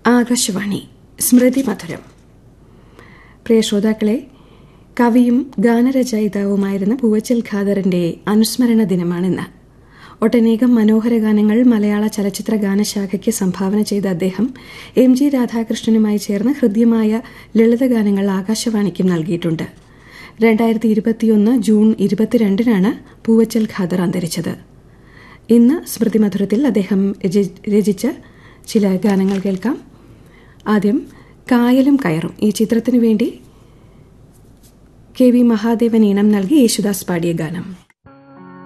ആകാശവാണി സ്മൃതി മധുരം പ്രിയ ശ്രോതാക്കളെ കവിയും ഗാനരചയിതാവുമായിരുന്ന പൂവച്ചൽ ഖാദറിന്റെ അനുസ്മരണ ദിനമാണിന്ന് ഒട്ടനേകം മനോഹര ഗാനങ്ങൾ മലയാള ചലച്ചിത്ര ഗാനശാഖയ്ക്ക് സംഭാവന ചെയ്ത അദ്ദേഹം എം ജി രാധാകൃഷ്ണനുമായി ചേർന്ന് ഹൃദ്യമായ ലളിതഗാനങ്ങൾ ആകാശവാണിക്കും നൽകിയിട്ടുണ്ട് രണ്ടായിരത്തി ഇരുപത്തിയൊന്ന് ജൂൺ ഇരുപത്തിരണ്ടിനാണ് പൂവച്ചൽ ഖാദർ അന്തരിച്ചത് ഇന്ന് സ്മൃതി മധുരത്തിൽ അദ്ദേഹം രചിച്ച ചില ഗാനങ്ങൾ കേൾക്കാം ആദ്യം കായലും കയറും ഈ ചിത്രത്തിനു വേണ്ടി കെ വി മഹാദേവൻ ഈണം നൽകി യേശുദാസ് പാടിയ ഗാനം